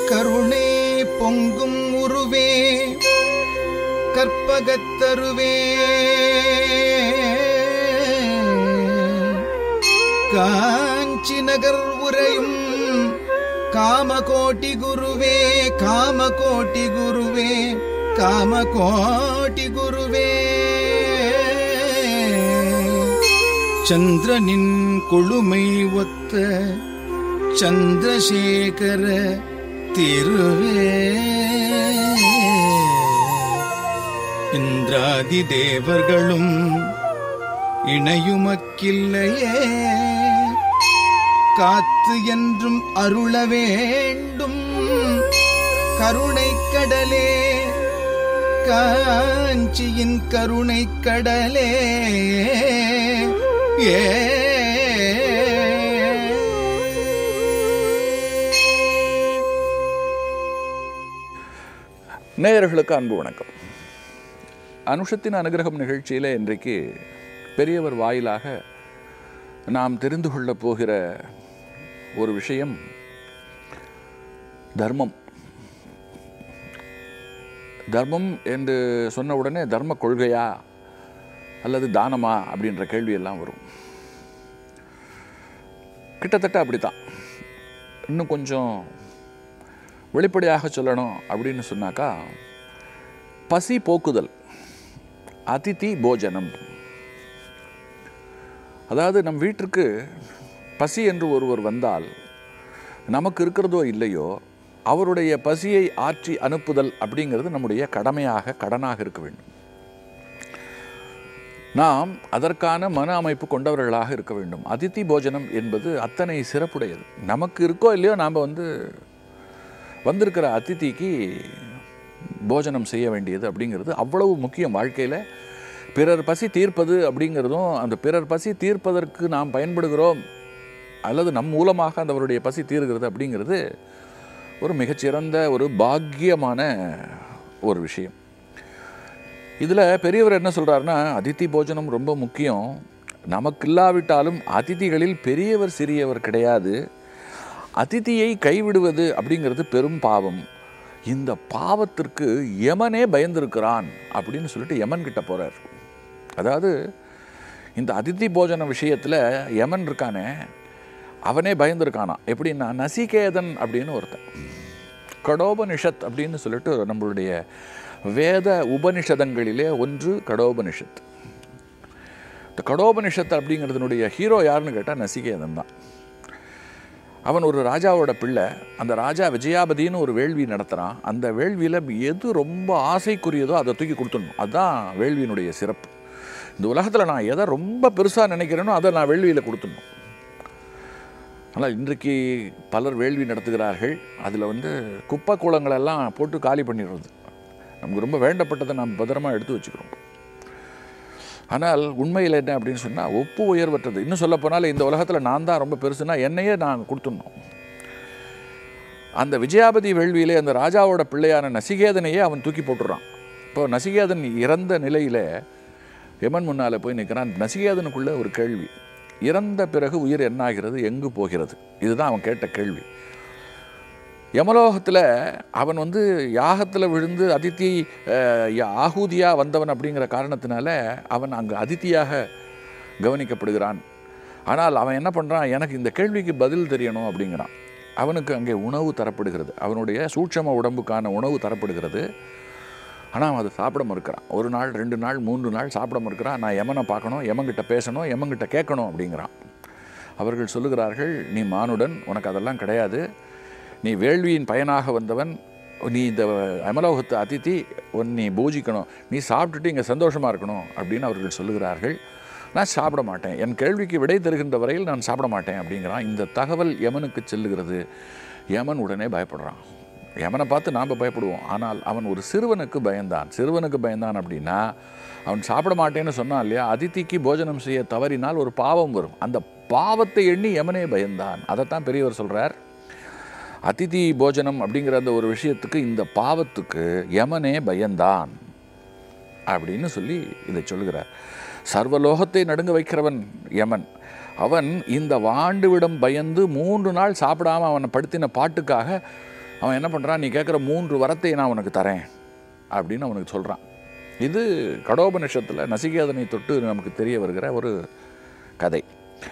கருணை பொங்கும் உருவே கற்பகத்தருவே காஞ்சி நகர் உரையும் காமகோட்டி குருவே காமகோட்டி குருவே காமகோட்டி குருவே சந்திரனின் கொழுமை ஒத்த சந்திரசேகர திருவே இந்திராதி தேவர்களும் இணையுமக்கில்லையே காத்து என்றும் அருள வேண்டும் கருணை கடலே காஞ்சியின் கருணை கடலே ஏ நேயர்களுக்கு அன்பு வணக்கம் அனுஷத்தின் அனுகிரகம் நிகழ்ச்சியில் இன்றைக்கு பெரியவர் வாயிலாக நாம் தெரிந்து கொள்ளப் போகிற ஒரு விஷயம் தர்மம் தர்மம் என்று சொன்ன உடனே தர்ம கொள்கையா அல்லது தானமா அப்படின்ற கேள்வியெல்லாம் வரும் கிட்டத்தட்ட அப்படித்தான் இன்னும் கொஞ்சம் வெளிப்படையாக சொல்லணும் அப்படின்னு சொன்னாக்கா பசி போக்குதல் அதிதி போஜனம் அதாவது நம் வீட்டிற்கு பசி என்று ஒருவர் வந்தால் நமக்கு இருக்கிறதோ இல்லையோ அவருடைய பசியை ஆற்றி அனுப்புதல் அப்படிங்கிறது நம்முடைய கடமையாக கடனாக இருக்க வேண்டும் நாம் அதற்கான மன அமைப்பு கொண்டவர்களாக இருக்க வேண்டும் அதிதி போஜனம் என்பது அத்தனை சிறப்புடையது நமக்கு இருக்கோ இல்லையோ நாம் வந்து வந்திருக்கிற அதிதிக்கு போஜனம் செய்ய வேண்டியது அப்படிங்கிறது அவ்வளவு முக்கியம் வாழ்க்கையில் பிறர் பசி தீர்ப்பது அப்படிங்கிறதும் அந்த பிறர் பசி தீர்ப்பதற்கு நாம் பயன்படுகிறோம் அல்லது நம் மூலமாக அந்தவருடைய பசி தீர்கிறது அப்படிங்கிறது ஒரு மிகச்சிறந்த ஒரு பாக்கியமான ஒரு விஷயம் இதில் பெரியவர் என்ன சொல்கிறாருன்னா அதித்தி போஜனம் ரொம்ப முக்கியம் நமக்கு இல்லாவிட்டாலும் அதிதிகளில் பெரியவர் சிறியவர் கிடையாது அதிதியை கைவிடுவது அப்படிங்கிறது பெரும் பாவம் இந்த பாவத்திற்கு யமனே பயந்திருக்கிறான் அப்படின்னு சொல்லிட்டு யமன் கிட்ட போகிறார் அதாவது இந்த அதித்தி போஜன விஷயத்தில் யமன் இருக்கானே அவனே பயந்துருக்கானா எப்படின்னா நசிகேதன் அப்படின்னு ஒருத்தன் கடோபனிஷத் அப்படின்னு சொல்லிட்டு நம்மளுடைய வேத உபனிஷதங்களிலே ஒன்று கடோபனிஷத் இந்த கடோபனிஷத் அப்படிங்கிறதுனுடைய ஹீரோ யாருன்னு கேட்டால் நசிகேதன் தான் அவன் ஒரு ராஜாவோட பிள்ளை அந்த ராஜா விஜயாபதினு ஒரு வேள்வி நடத்துகிறான் அந்த வேள்வியில் எது ரொம்ப ஆசைக்குரியதோ அதை தூக்கி கொடுத்துடணும் அதுதான் வேள்வியினுடைய சிறப்பு இந்த உலகத்தில் நான் எதை ரொம்ப பெருசாக நினைக்கிறேனோ அதை நான் வேள்வியில் கொடுத்துடணும் ஆனால் இன்றைக்கு பலர் வேள்வி நடத்துகிறார்கள் அதில் வந்து குப்பை கூலங்களெல்லாம் போட்டு காலி பண்ணிடுறது நமக்கு ரொம்ப வேண்டப்பட்டதை நாம் பத்திரமா எடுத்து வச்சுக்கிறோம் ஆனால் உண்மையில் என்ன அப்படின்னு சொன்னால் ஒப்பு உயர்வற்றது இன்னும் சொல்லப்போனால் இந்த உலகத்தில் நான் தான் ரொம்ப பெருசுனா என்னையே நான் கொடுத்துடணும் அந்த விஜயாபதி வேள்வியிலே அந்த ராஜாவோட பிள்ளையான நசிகேதனையே அவன் தூக்கி போட்டுறான் இப்போ நசிகேதன் இறந்த நிலையில் யமன் முன்னால் போய் நிற்கிறான் நசிகேதனுக்குள்ள ஒரு கேள்வி இறந்த பிறகு உயிர் என்னாகிறது எங்கு போகிறது இதுதான் அவன் கேட்ட கேள்வி யமலோகத்தில் அவன் வந்து யாகத்தில் விழுந்து அதித்தி ஆகூதியாக வந்தவன் அப்படிங்கிற காரணத்தினால அவன் அங்கு அதித்தியாக கவனிக்கப்படுகிறான் ஆனால் அவன் என்ன பண்ணுறான் எனக்கு இந்த கேள்விக்கு பதில் தெரியணும் அப்படிங்கிறான் அவனுக்கு அங்கே உணவு தரப்படுகிறது அவனுடைய சூட்சம உடம்புக்கான உணவு தரப்படுகிறது ஆனால் அவன் அதை சாப்பிட மறுக்கிறான் ஒரு நாள் ரெண்டு நாள் மூன்று நாள் சாப்பிட மறுக்கிறான் நான் யமனை பார்க்கணும் யமங்கிட்ட பேசணும் யமங்கிட்ட கேட்கணும் அப்படிங்கிறான் அவர்கள் சொல்லுகிறார்கள் நீ மானுடன் உனக்கு அதெல்லாம் கிடையாது நீ வேள்வியின் பயனாக வந்தவன் நீ இந்த அமலோகத்து அதித்தி உன் நீ பூஜிக்கணும் நீ சாப்பிட்டுட்டு இங்கே சந்தோஷமாக இருக்கணும் அப்படின்னு அவர்கள் சொல்லுகிறார்கள் நான் சாப்பிட மாட்டேன் என் கேள்விக்கு விடை தருகின்ற வரையில் நான் சாப்பிட மாட்டேன் அப்படிங்கிறான் இந்த தகவல் யமனுக்கு செல்லுகிறது யமன் உடனே பயப்படுறான் யமனை பார்த்து நாம் பயப்படுவோம் ஆனால் அவன் ஒரு சிறுவனுக்கு பயந்தான் சிறுவனுக்கு பயந்தான் அப்படின்னா அவன் சாப்பிட மாட்டேன்னு சொன்னான் இல்லையா அதித்திக்கு போஜனம் செய்ய தவறினால் ஒரு பாவம் வரும் அந்த பாவத்தை எண்ணி யமனே பயந்தான் அதைத்தான் பெரியவர் சொல்கிறார் அதிதி போஜனம் அப்படிங்கிற அந்த ஒரு விஷயத்துக்கு இந்த பாவத்துக்கு யமனே பயந்தான் அப்படின்னு சொல்லி இதை சொல்லுகிறார் சர்வலோகத்தை நடுங்க வைக்கிறவன் யமன் அவன் இந்த வாண்டுவிடம் பயந்து மூன்று நாள் சாப்பிடாம அவனை படுத்தின பாட்டுக்காக அவன் என்ன பண்ணுறான் நீ கேட்குற மூன்று வரத்தை நான் உனக்கு தரேன் அப்படின்னு அவனுக்கு சொல்கிறான் இது கடோபனிஷத்தில் நசிகேதனை தொட்டு நமக்கு தெரிய வருகிற ஒரு கதை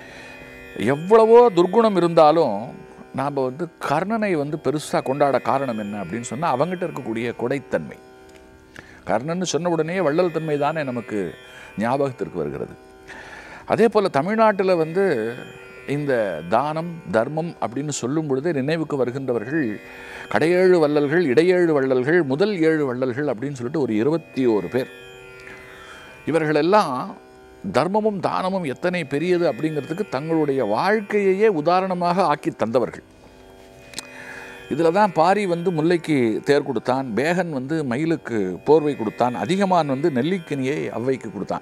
எவ்வளவோ துர்குணம் இருந்தாலும் நாம் வந்து கர்ணனை வந்து பெருசாக கொண்டாட காரணம் என்ன அப்படின்னு சொன்னால் அவங்ககிட்ட இருக்கக்கூடிய கொடைத்தன்மை கர்ணன் சொன்ன உடனே வள்ளல் தன்மை தானே நமக்கு ஞாபகத்திற்கு வருகிறது அதே போல் தமிழ்நாட்டில் வந்து இந்த தானம் தர்மம் அப்படின்னு சொல்லும் பொழுதே நினைவுக்கு வருகின்றவர்கள் கடையேழு வள்ளல்கள் இடையேழு வள்ளல்கள் முதல் ஏழு வள்ளல்கள் அப்படின்னு சொல்லிட்டு ஒரு இருபத்தி ஓரு பேர் இவர்களெல்லாம் தர்மமும் தானமும் எத்தனை பெரியது அப்படிங்கிறதுக்கு தங்களுடைய வாழ்க்கையையே உதாரணமாக ஆக்கி தந்தவர்கள் இதில் தான் பாரி வந்து முல்லைக்கு தேர் கொடுத்தான் பேகன் வந்து மயிலுக்கு போர்வை கொடுத்தான் அதிகமான் வந்து நெல்லிக்கனியை அவ்வைக்கு கொடுத்தான்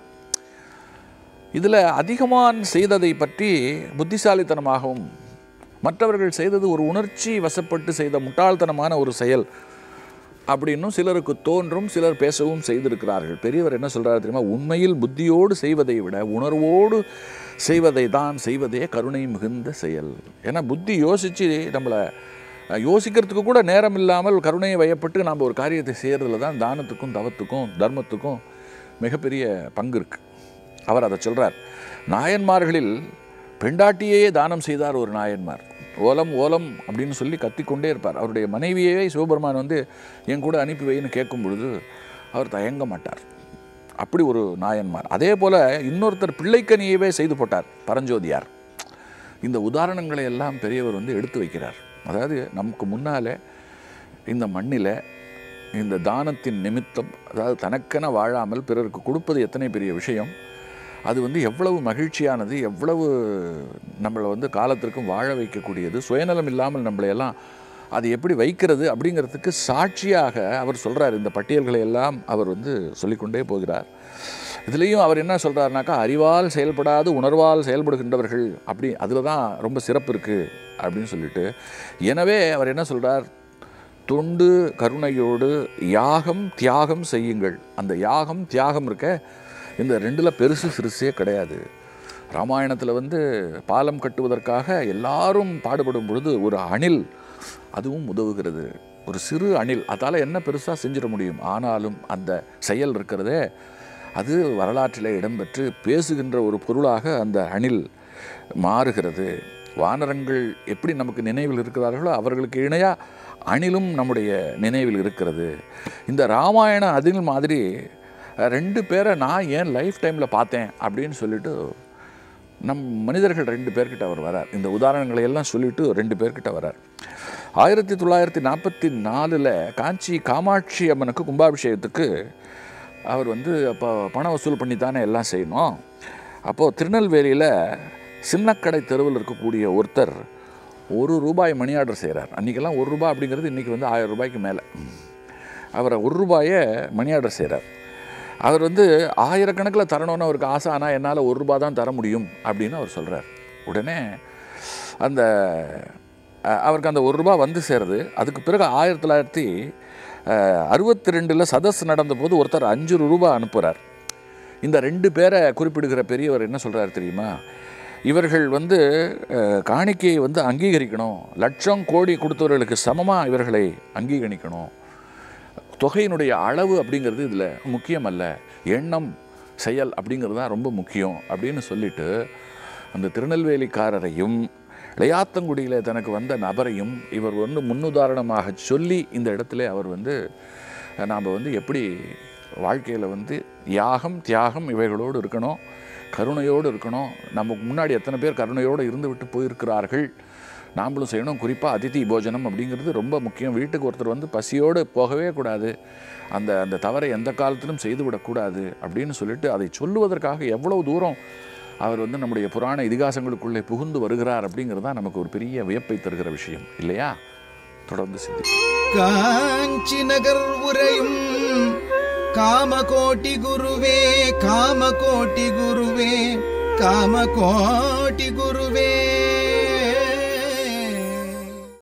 இதில் அதிகமான் செய்ததை பற்றி புத்திசாலித்தனமாகவும் மற்றவர்கள் செய்தது ஒரு உணர்ச்சி வசப்பட்டு செய்த முட்டாள்தனமான ஒரு செயல் அப்படின்னும் சிலருக்கு தோன்றும் சிலர் பேசவும் செய்திருக்கிறார்கள் பெரியவர் என்ன சொல்றாரு தெரியுமா உண்மையில் புத்தியோடு செய்வதை விட உணர்வோடு செய்வதை தான் செய்வதே கருணை மிகுந்த செயல் ஏன்னா புத்தி யோசித்து நம்மளை அஹ், யோசிக்கிறதுக்கு கூட நேரம் இல்லாமல் கருணையை வயப்பட்டு நாம் ஒரு காரியத்தை செய்கிறதுல தான் தானத்துக்கும் தவத்துக்கும் தர்மத்துக்கும் மிகப்பெரிய பங்கு இருக்கு அவர் அதை சொல்றார் நாயன்மார்களில் பெண்டாட்டியையே தானம் செய்தார் ஒரு நாயன்மார் ஓலம் ஓலம் அப்படின்னு சொல்லி கத்திக்கொண்டே இருப்பார் அவருடைய மனைவியே சிவபெருமான் வந்து என் கூட அனுப்பி வைன்னு கேட்கும் பொழுது அவர் தயங்க மாட்டார் அப்படி ஒரு நாயன்மார் அதே போல் இன்னொருத்தர் பிள்ளைக்கனியவே செய்து போட்டார் பரஞ்சோதியார் இந்த உதாரணங்களை எல்லாம் பெரியவர் வந்து எடுத்து வைக்கிறார் அதாவது நமக்கு முன்னாலே இந்த மண்ணில் இந்த தானத்தின் நிமித்தம் அதாவது தனக்கென வாழாமல் பிறருக்கு கொடுப்பது எத்தனை பெரிய விஷயம் அது வந்து எவ்வளவு மகிழ்ச்சியானது எவ்வளவு நம்மளை வந்து காலத்திற்கும் வாழ வைக்கக்கூடியது சுயநலம் இல்லாமல் நம்மளை எல்லாம் அது எப்படி வைக்கிறது அப்படிங்கிறதுக்கு சாட்சியாக அவர் சொல்கிறார் இந்த பட்டியல்களை எல்லாம் அவர் வந்து சொல்லிக்கொண்டே போகிறார் இதுலேயும் அவர் என்ன சொல்கிறாருனாக்கா அறிவால் செயல்படாது உணர்வால் செயல்படுகின்றவர்கள் அப்படி அதில் தான் ரொம்ப சிறப்பு இருக்குது அப்படின்னு சொல்லிட்டு எனவே அவர் என்ன சொல்கிறார் தொண்டு கருணையோடு யாகம் தியாகம் செய்யுங்கள் அந்த யாகம் தியாகம் இருக்க இந்த ரெண்டில் பெருசு சிறுசே கிடையாது ராமாயணத்தில் வந்து பாலம் கட்டுவதற்காக எல்லாரும் பாடுபடும் பொழுது ஒரு அணில் அதுவும் உதவுகிறது ஒரு சிறு அணில் அதால் என்ன பெருசாக செஞ்சிட முடியும் ஆனாலும் அந்த செயல் இருக்கிறதே அது வரலாற்றில் இடம்பெற்று பேசுகின்ற ஒரு பொருளாக அந்த அணில் மாறுகிறது வானரங்கள் எப்படி நமக்கு நினைவில் இருக்கிறார்களோ அவர்களுக்கு இணையாக அணிலும் நம்முடைய நினைவில் இருக்கிறது இந்த ராமாயண அணில் மாதிரி அஹ், ரெண்டு பேரை நான் ஏன் லைஃப் டைமில் பார்த்தேன் அப்படின்னு சொல்லிட்டு நம் மனிதர்கள் ரெண்டு பேர்கிட்ட அவர் வரார் இந்த உதாரணங்களை எல்லாம் சொல்லிட்டு ரெண்டு பேர்கிட்ட வரார் ஆயிரத்தி தொள்ளாயிரத்தி நாற்பத்தி நாலில் காஞ்சி காமாட்சி அம்மனுக்கு கும்பாபிஷேகத்துக்கு அவர் வந்து அப்போ பண வசூல் பண்ணி தானே எல்லாம் செய்யணும் அப்போது திருநெல்வேலியில் சின்னக்கடை தெருவில் இருக்கக்கூடிய ஒருத்தர் ஒரு ரூபாய் மணி ஆர்டர் செய்கிறார் அன்றைக்கெல்லாம் ஒரு ரூபாய் அப்படிங்கிறது இன்றைக்கி வந்து ஆயிரம் ரூபாய்க்கு மேலே அவரை ஒரு ரூபாயை மணி ஆர்டர் செய்கிறார் அவர் வந்து ஆயிரக்கணக்கில் தரணும்னு அவருக்கு ஆசை ஆனால் என்னால் ஒரு ரூபா தான் தர முடியும் அப்படின்னு அவர் சொல்கிறார் உடனே அந்த அஹ், அவருக்கு அந்த ஒரு ரூபா வந்து சேருது அதுக்கு பிறகு ஆயிரத்தி தொள்ளாயிரத்தி அறுபத்தி ரெண்டில் சதஸ் நடந்தபோது ஒருத்தர் அஞ்சு ரூபா அனுப்புகிறார் இந்த ரெண்டு பேரை குறிப்பிடுகிற பெரியவர் என்ன சொல்கிறாரு தெரியுமா இவர்கள் வந்து அஹ், காணிக்கையை வந்து அங்கீகரிக்கணும் லட்சம் கோடி கொடுத்தவர்களுக்கு சமமாக இவர்களை அங்கீகரிக்கணும் தொகையினுடைய அளவு அப்படிங்கிறது இதில் முக்கியம் அல்ல எண்ணம் செயல் அப்படிங்கிறது தான் ரொம்ப முக்கியம் அப்படின்னு சொல்லிட்டு அந்த திருநெல்வேலிக்காரரையும் இளையாத்தங்குடியில் தனக்கு வந்த நபரையும் இவர் வந்து முன்னுதாரணமாக சொல்லி இந்த இடத்துல அவர் வந்து நாம் வந்து எப்படி வாழ்க்கையில் வந்து யாகம் தியாகம் இவைகளோடு இருக்கணும் கருணையோடு இருக்கணும் நமக்கு முன்னாடி எத்தனை பேர் கருணையோடு இருந்து விட்டு போயிருக்கிறார்கள் நாமளும் செய்யணும் குறிப்பாக அதிதி போஜனம் அப்படிங்கிறது ரொம்ப முக்கியம் வீட்டுக்கு ஒருத்தர் வந்து பசியோடு போகவே கூடாது அந்த அந்த தவறை எந்த காலத்திலும் செய்துவிடக்கூடாது அப்படின்னு சொல்லிட்டு அதை சொல்லுவதற்காக எவ்வளவு தூரம் அவர் வந்து நம்முடைய புராண இதிகாசங்களுக்குள்ளே புகுந்து வருகிறார் அப்படிங்கிறது தான் நமக்கு ஒரு பெரிய வியப்பை தருகிற விஷயம் இல்லையா தொடர்ந்து சிந்தி காஞ்சி நகர் உரையும் காமகோட்டி குருவே காமகோட்டி குருவே காமகோட்டி குருவே